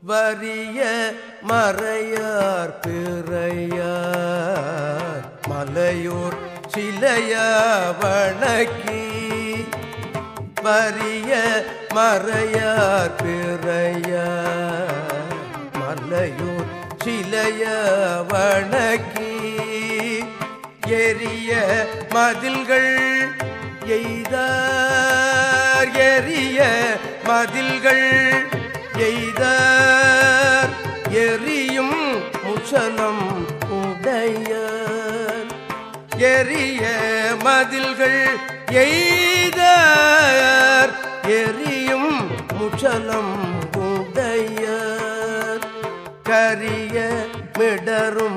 வரிய மறையார் பிறையார் மலையூர் சிலைய வணக்கி வரிய மறையார் பிறையார் மலையூர் சிலைய வணக்கி எரிய மதில்கள் எய்தார் எரிய மதில்கள் எய்தார் எரியும் முசலம் உடையார் எரிய மதில்கள் எய்தார் எரியும் முச்சலம் உடையார் கரிய மிடரும்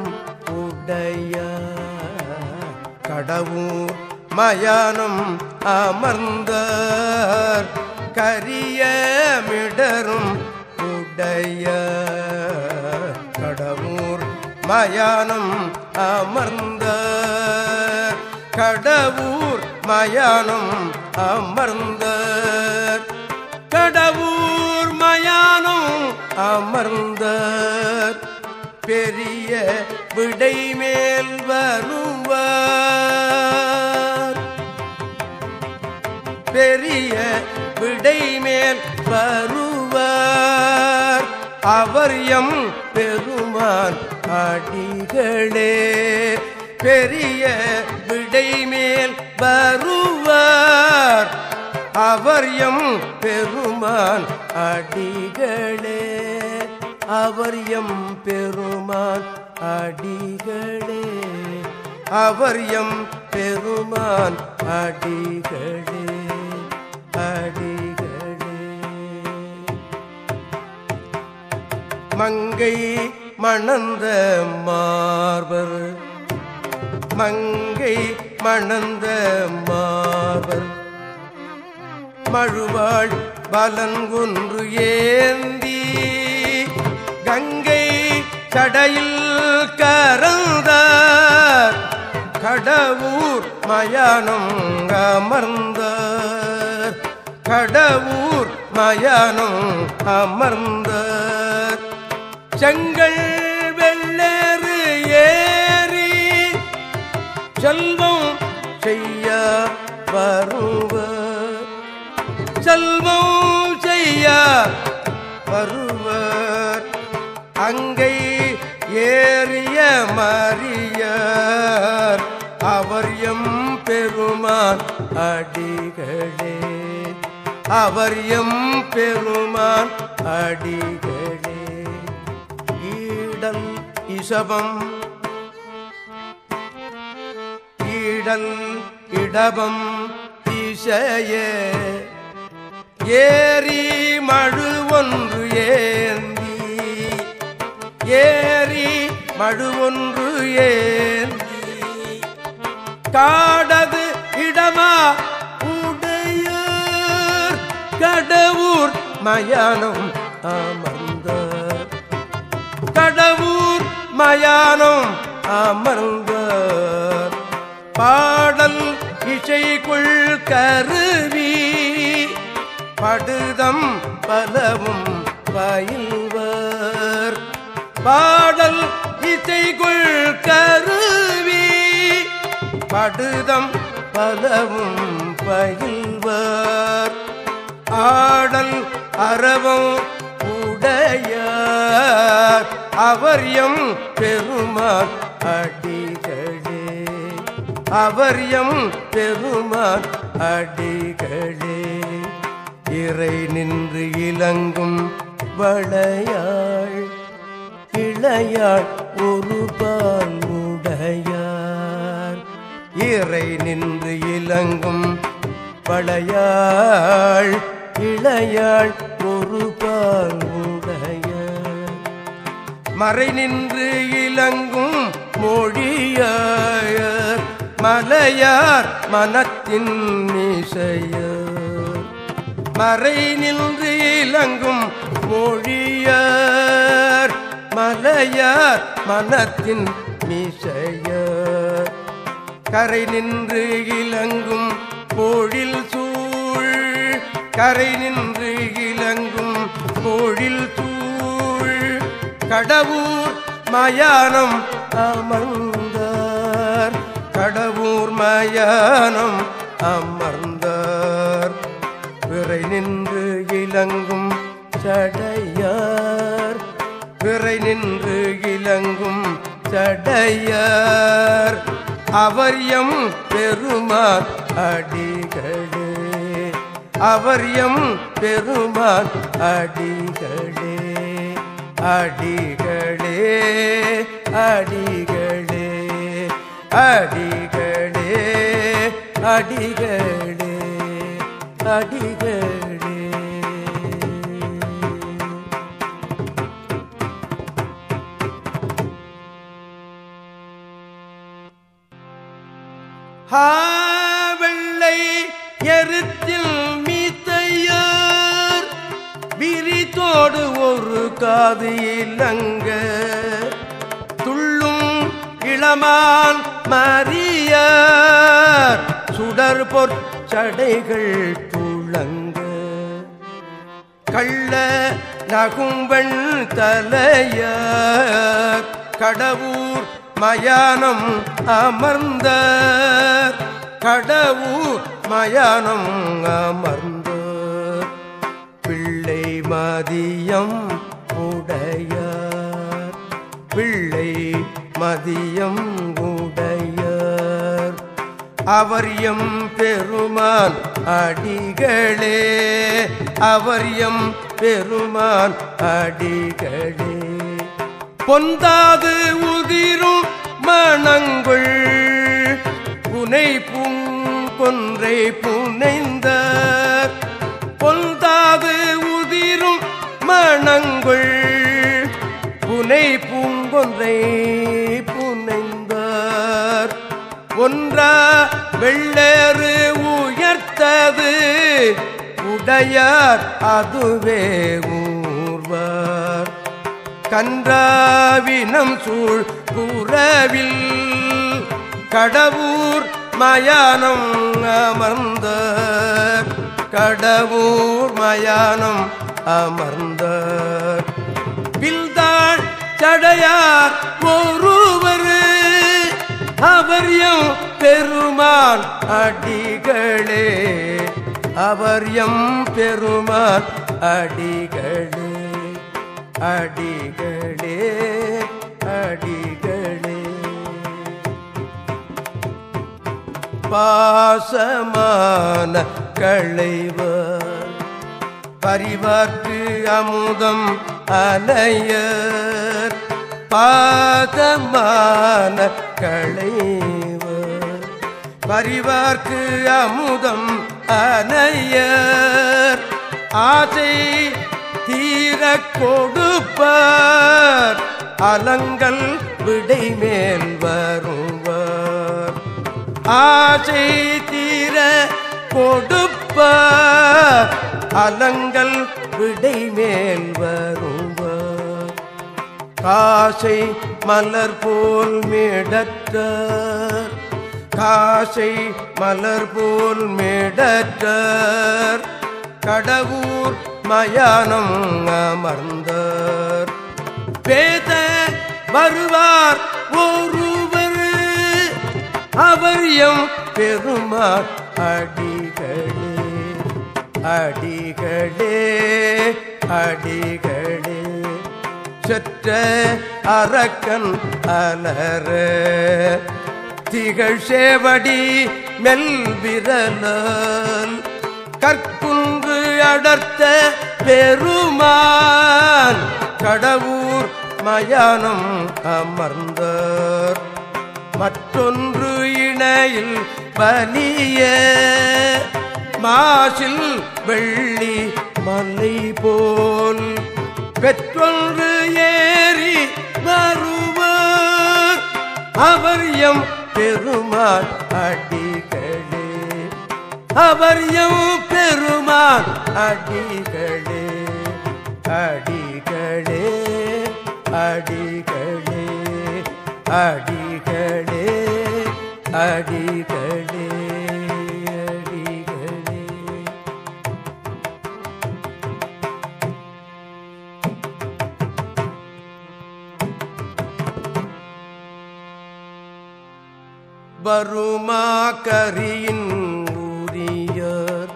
உடையார் கடவுர் மயானம் அமர்ந்தார் கரிய மிடரும் உடையார் கடவுர் மயானம் அமர்ந்தார் கடவுர் மயானம் அமர்ந்தார் கடவுர் மயானம் அமர்ந்தார் பெரிய விடை மேல் வருவார் பெரிய விடை மேல் வருவார் அவர் எம் பெருமான் அடிகளே பெரிய விடை மேல் வருவார் அவர் எம் பெருமான் அடிகளே அவர் எம் பெருமான் அடிகளே அவர் எம் பெருமான் அடிகளே அடிகளே மங்கை மணந்த மார்பர் மங்கை மணந்த மார்பர் மழுவாள் பலன் ஒன்று ஏந்தி கங்கை சடையில் கறந்தார் கடவுர் மயானம் அமர்ந்தார் கடவுர் மயானம் அமர்ந்தார் செங்கல் வெள்ளேறு ஏறி செல்வம் செய்ய வருவர் செல்வம் செய்ய வருவர் அங்கை ஏறிய மறியார் அவர் எம் பெருமான் அடிகளே அவர் எம் பெருமான் அடிகளே ஈடல் இசபம் ஈடல் இடபம் திசையே ஏரி மழு ஒன்று ஏந்தி ஏரி மழு ஒன்று ஏந்தி காடது இடமா உடையார் கடவுர் மயானம் அமர்ந்தார் கடவுர் மயானம் அமர்ந்தார் பாடல் இசைக்குள் கருவி படுதம் பலவும் பயில்வர் பாடல் இசைக்குள் கருவி படுதம் பலவும் பயில்வர் ஆடல் அறவம் உடையார் அவர் எம் பெருமான் அடிகளே அவர் எம் பெருமான் அடிகளே இறை நின்று இலங்கும் வளையாள் இளையாள் ஒரு பால் உடையார் இறை நின்று இலங்கும் வளையாள் இளையாள் ஒரு பால் உடையார் மறை நின்று இலங்கும் மொழியாயர் மலையார் மனத்தின் இசையார் மறை நின்று இலங்கும் மொழியார் மலையார் மனத்தின் மிசையார் கரை நின்று இலங்கும் பொழில் சூழ் கரை நின்று இலங்கும் பொழில் சூழ் கடவுர் மயானம் அமர்ந்தார் கடவுர் மயானம் அமர்ந்தார் விரை நின்று இலங்கும் சடையார் விரை நின்று இலங்கும் சடையார் அவர் எம் பெருமான் அடிகளே அவர் எம் பெருமான் அடிகளே அடிகளே அடிகளே அடிகளே அடிகளே அடிகளே ஹா வெள்ளை எருத்தில் மீத்தையார் விரித்தோடு ஒரு காது இலங்க துள்ளும் இளமான் மறியார் சுடர் பொற்சடைகள் துளங்க கள்ள நகும்பெண் தலையார் கடவுர் மயானம் அமர்ந்த கடவுர் மயானம் அமர்ந்த பிள்ளை மதியம் உடையார் பிள்ளை மதியம் உடையார் அவர் எம் பெருமான் அடிகளே அவர் எம் பெருமான் அடிகளே பொந்தாது உதிரும் மணங்குள் புனை பூங்கொன்றை புனைந்த பொந்தாது உதிரும் மணங்குள் புனை பூங்கொன்றை புனைந்தார் ஒன்றா வெள்ளேறு உயர்த்தது உடையார் அதுவே ஊர்வார் கன்றாவினம் சூழ் புறவில் கடவுர் மயானம் அமர்ந்த கடவுர் மயானம் அமர்ந்த வில்தாள் சடையார் ஒருவர் அவர் எம் பெருமான் அடிகளே அவர் எம் பெருமான் அடிகளே அடிகளே அடிகளே பாசமான களைவர் பரிவார்க்கு அமுதம் அலையர் பாதமான களைவர் பரிவார்க்கு அமுதம் அனையர் ஆசை தீர கொடுப்பார் அலங்கள் விடை மேல் வருவார் ஆசை தீர கொடுப்பார் அலங்கள் விடை மேல் வருவார் காசை மலர் போல் மேடற்றார் காசை மலர் போல் மேடற்றார் கடவுர் மயானம் அமர்ந்தார் பேத வருவார் ஒருவர் அவர் எம் பெருமாள் அடிகளே அடிகளே அடிகளே செற்ற அரக்கன் அலற திகழ் சேவடி மெல் விரலால் கற்குன்று அடர்த்த பெருமான் கடவுர் மயானம் அமர்ந்தார் மற்றொன்று இணையில் பலிய மாசில் வெள்ளி மலை போல் பெற்றொன்று ஏறி வருவார் அவர் எம் பெருமாள் அடிகளே அவர் எம் பெருமாள் அடிகளே அடிகளே அடிகளே அடிகளே அடிகளே அடிகளே வருமா கரியின் ஊரியர்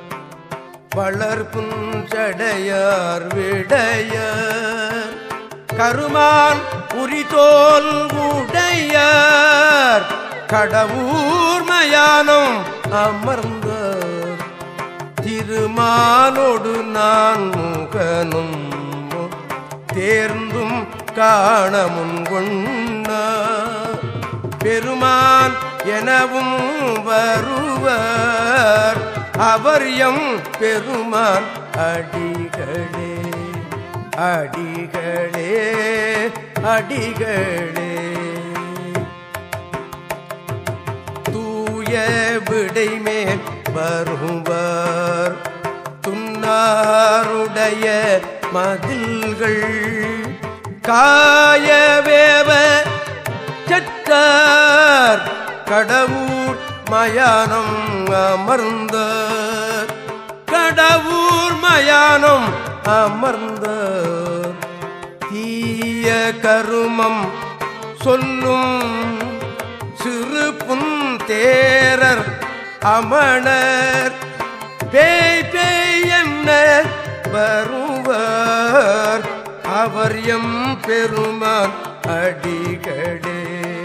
வளர்புஞ்சடையார் விடையர் கருமான் உரிதோல் உடையார் கடவுர் மயானம் அமர்ந்த திருமாலோடு நான் முகனும் தேர்ந்தும் காண முன்கொண்ட பெருமான் எனவும் வருவர் அவர் எம் பெருமான் அடிகளே அடிகளே அடிகளே தூய விடைமேல் வருவர் துன்னாருடைய மதில்கள் காயவேவ செற்றார் கடவுர் மயானம் அமர்ந்த கடவுர் மயானம் அமர்ந்த தீய கருமம் சொல்லும் சிறு புந்தேரர் அமணர் பேய் பேய் என்ன வருவர் அவர் எம் பெருமான் அடிகளே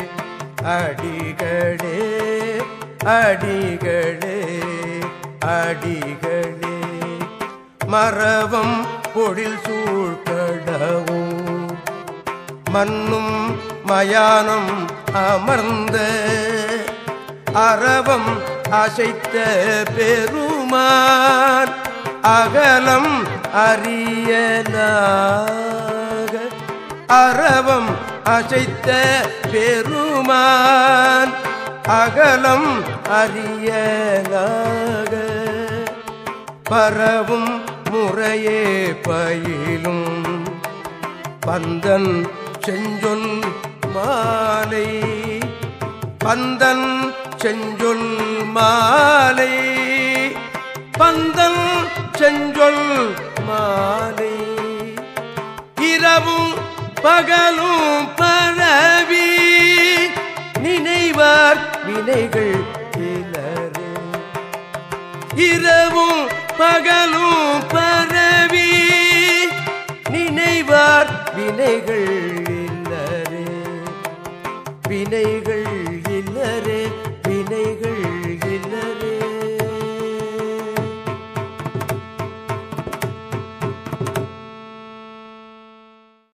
அடிகளே அடிகளே அடிகளே மரவம் பொழில் சூழ்கடவும் மண்ணும் மயானம் அமர்ந்த அரவம் அசைத்த பெருமான் அகலம் அறியலாக அரவம் அசைத்த பெருமான் அகலம் அறியலாக பரவும் முறையே பயிலும் பந்தன் செஞ்சொல் மாலை பந்தன் செஞ்சொல் மாலை பந்தன் செஞ்சொல் மாலை இரவும் பகலும் பரவி நினைவார் வினைகள் இலரே இரவும் பகலும் பரவி நினைவார் வினைகள் இல்லரே வினைகள்